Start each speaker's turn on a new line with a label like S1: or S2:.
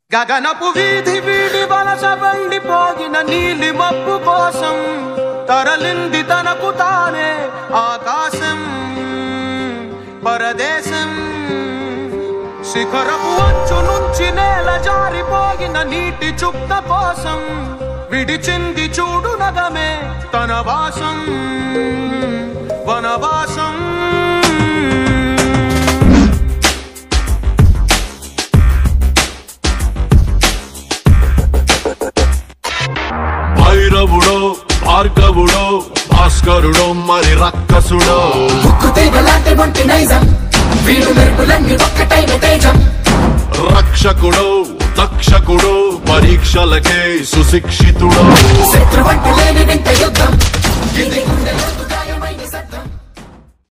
S1: గగనపు వీధి వీడి వలస బండిపోగిన నీలి మబ్బు కోసం తరలింది తనకు తానే ఆకాశం పరదేశం శిఖరపు అంచు నుంచి నేల జారిపోగిన నీటి చుక్క కోసం విడిచింది చూడు నగమే తన వాసం వనవాసం
S2: భైరవుడో భార్గవుడో భాస్కరుడో మరి రక్కసుడో
S3: ముక్కు తీగలాంటి ఒంటి నైజం వీడు మెరుపులన్నీ ఒక్కటైన తేజం
S2: రక్షకుడో దక్షకుడో పరీక్షలకే సుశిక్షితుడో
S3: శత్రువంటి లేని వింత యుద్ధం ఇది గుండెలోతు